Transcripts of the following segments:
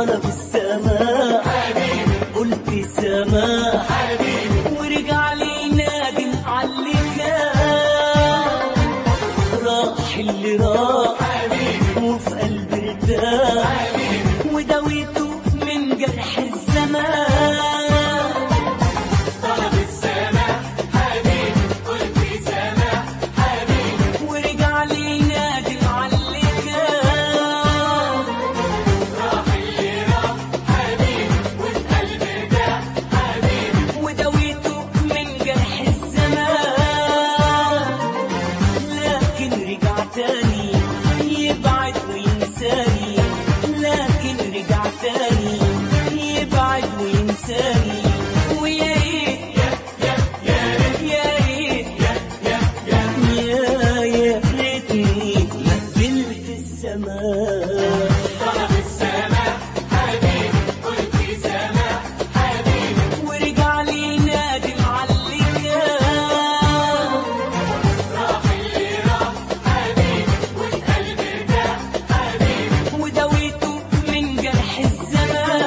طلب السماح قلت سماح ورجع لي نادم علي كان راح اللي راح وفي قلبي ارتاح وداويته من جرح الزمان طلب السماح حبيب قلت سماح حبيب ورجع لي نادم علي كان راح اللي راح حبيب والقلب ارتاح حبيب وداويته من جرح الزمان لكن رجع تاني يبعد وينساني لكن رجع تاني يبعد وينساني ويا ريت يا ريت يا يا يا ريتني ما قبلت السماء طلب السماح حبيب قلت سماح حبيب ورجع لي نادم علي كان راح اللي راح حبيب والقلب ارتاح حبيب وداويته من جرح الزمان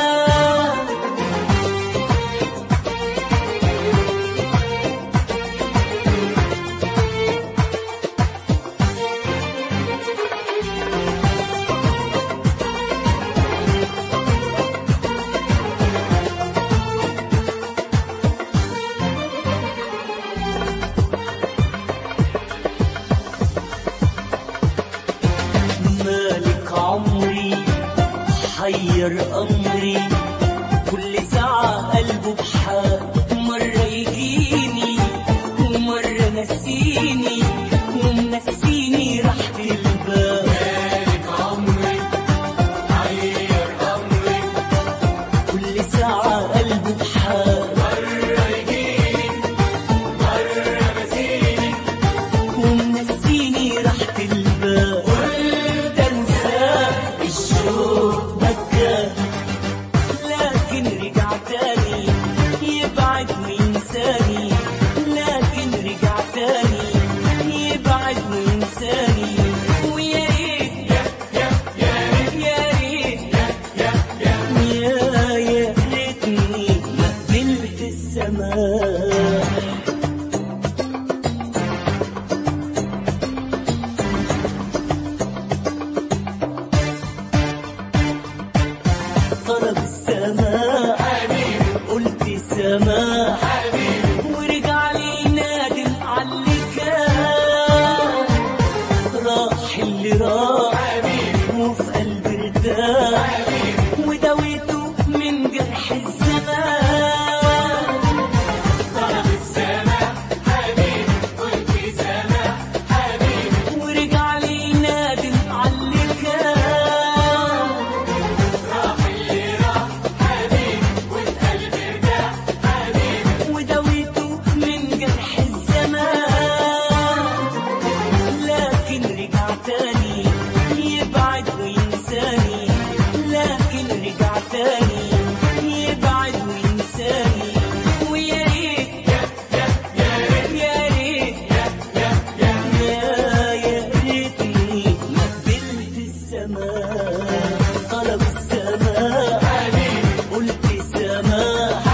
مالك عمري حير أمري كل ساعة قلبه بحال مرة يجيني ومرة نسيني ومنسيني راحة البال مالك عمري حير أمري كل ساعة قلبه بحال مرة يجيني مرة نسيني ومنسيني راحة البال قلت انساه الشوق بكى لكن رجع تاني يبعد وينساني لكن رجع تاني يبعد وينساني ويا ريت يا ريت يا يا ريتني ما قبلت السماء طلب السماح قلت سماح ورجع لي نادم علي كان راح اللي راح وفي قلبي ارتاح وداويته من جرح الزمان طلب السماح حبيب قلت سماح حبيب ورجع لي نادم علي كان راح اللي راح حبيب والقلب ارتاح حبيب وداويته من جرح الزمان لكن رجع تاني يبعد وينساني لكن رجع تاني يبعد وينساني ويا ريت يا ريت يا يا ريتني ما قبلت السماء طلب السماء قلت سماح